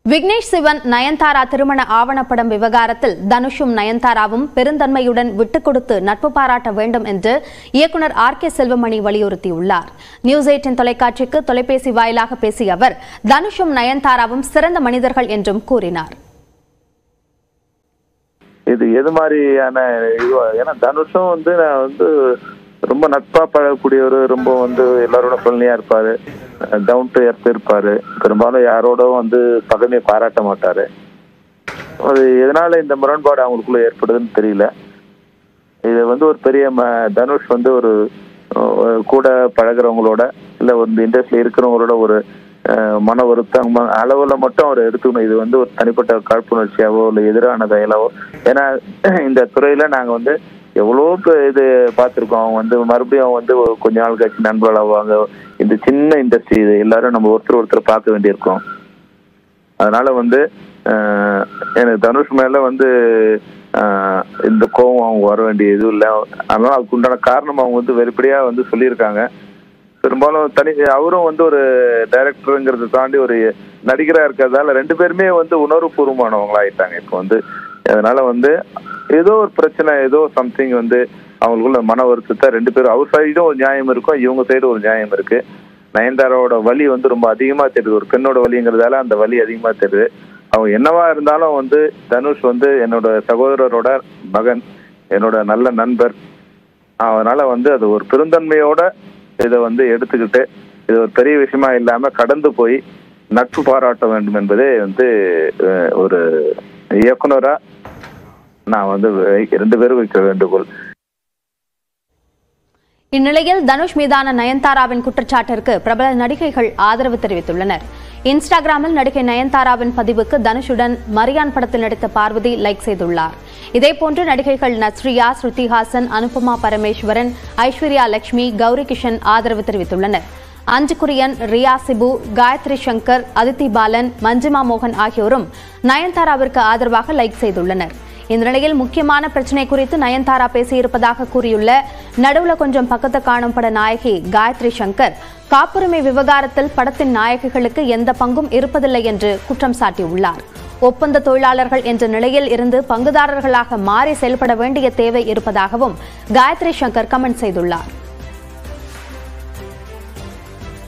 விக்னேஷ் சிவன் நயன்தாரா திருமண ஆவணப்படம் விவகாரத்தில் தனுஷும் நயன்தாராவும் பெருந்தன்மையுடன் விட்டுக் கொடுத்து நட்பு பாராட்ட வேண்டும் என்று இயக்குனர் ஆர் கே செல்வமணி வலியுறுத்தியுள்ளார் நியூஸ் எயிட்டின் தொலைக்காட்சிக்கு தொலைபேசி வாயிலாக பேசிய அவர் தனுஷும் நயன்தாராவும் சிறந்த மனிதர்கள் என்றும் கூறினார் இது எது மாதிரியான இது ஏன்னா தனுஷும் வந்து நான் வந்து ரொம்ப நட்பா பழகக்கூடியவர் ரொம்ப வந்து எல்லாரோட ஃப்ரெண்ட்லியா இருப்பாரு டவுன் டு எர்த் இருப்பாரு பெரும்பாலும் யாரோடும் வந்து பகைமையை பாராட்ட மாட்டாரு அது எதனால இந்த முரண்பாடு அவங்களுக்குள்ள ஏற்படுதுன்னு தெரியல இது வந்து ஒரு பெரிய ம- தனுஷ் வந்து ஒரு அஹ், கூட பழகுறவங்களோட இல்லை ஒரு இந்த இண்டஸ்ட்ரியில் இருக்கிறவங்களோட ஒரு அஹ், மன வருத்தம் ம- அளவுல மட்டும் அவர் எடுத்துக்கணும் இது வந்து ஒரு தனிப்பட்ட காழ்ப்புணர்ச்சியாவோ இல்லை எதிரான செயலாவோ ஏன்னா இந்த துறையில நாங்க வந்து எவ்வளோ பே- இது பார்த்துருக்கோம் அவங்க வந்து மறுபடியும் அவங்க வந்து ஒரு கொஞ்ச நாள் கழிச்சு நண்பர்களாவாங்க இந்த சின்ன இண்டஸ்ட்ரி இது எல்லாரும் நம்ம ஒருத்தர் ஒருத்தர் பார்க்க வேண்டியிருக்கோம் அதனால வந்து அஹ், எனக்கு தனுஷ் மேல வந்து அஹ், இந்த கோவம் அவங்க வர வேண்டிய இது இல்லை அதனால அதுக்கு உண்டான காரணம் அவங்க வந்து வெளிப்படையா வந்து சொல்லியிருக்காங்க பெரும்பாலும் தனி அவரும் வந்து ஒரு டைரக்டருங்கிறத தாண்டி ஒரு நடிகரா இருக்கிறதால ரெண்டு பேருமே வந்து உணர்வுபூர்வமானவங்களா ஆயிட்டாங்க இப்போ வந்து அதனால வந்து ஏதோ ஒரு பிரச்சனை ஏதோ சம்திங் வந்து அவங்களுக்குள்ள மன வருத்தத்தை ரெண்டு பேரும் அவர் சைடும் ஒரு நியாயம் இருக்கும் இவங்க சைடும் ஒரு நியாயம் இருக்கு நயன்தாராவோட வலி வந்து ரொம்ப அதிகமா தெரியுது ஒரு பெண்ணோட வலிங்கிறதால அந்த வலி அதிகமா தெரியுது அவங்க என்னவா இருந்தாலும் வந்து தனுஷ் வந்து என்னோட சகோதரரோட மகன் என்னோட நல்ல நண்பர் அதனால வந்து அது ஒரு பெருந்தன்மையோட இதை வந்து எடுத்துக்கிட்டு இது ஒரு பெரிய விஷயமா இல்லாம கடந்து போய் நட்பு பாராட்ட வேண்டும் என்பதே வந்து அஹ், ஒரு இயக்குனரா நான் வந்து வை- ரெண்டு பேரும் வைக்க வேண்டுகோள் இந்நிலையில் தனுஷ் மீதான நயன்தாராவின் குற்றச்சாட்டிற்கு பிரபல நடிகைகள் ஆதரவு தெரிவித்துள்ளனர் இன்ஸ்டாகிராமில் நடிகை நயன்தாராவின் பதிவுக்கு தனுஷுடன் மரியான் படத்தில் நடித்த பார்வதி லைக் செய்துள்ளார் இதேபோன்று நடிகைகள் நஸ்ரியா ஸ்ருதிஹாசன் அனுபமா பரமேஸ்வரன் ஐஸ்வர்யா லட்சுமி கௌரி கிஷன் ஆதரவு தெரிவித்துள்ளனர் அஞ்சு குரியன் ரியா சிபு காயத்ரி சங்கர் அதித்தி பாலன் மஞ்சிமா மோகன் ஆகியோரும் நயன்தாராவிற்கு ஆதரவாக லைக் செய்துள்ளனர் இந்த நிலையில் முக்கியமான பிரச்சனை குறித்து நயன்தாரா பேசியிருப்பதாக கூறியுள்ள நடுவுல கொஞ்சம் பக்கத்து காணும் பட நாயகி காயத்ரி சங்கர் காப்புரிமை விவகாரத்தில் படத்தின் நாயகிகளுக்கு எந்த பங்கும் இருப்பதில்லை என்று குற்றம் சாட்டியுள்ளார் ஒப்பந்த தொழிலாளர்கள் என்ற நிலையில் இருந்து பங்குதாரர்களாக மாறி செயல்பட வேண்டிய தேவை இருப்பதாகவும் காயத்ரி சங்கர் கமெண்ட் செய்துள்ளார்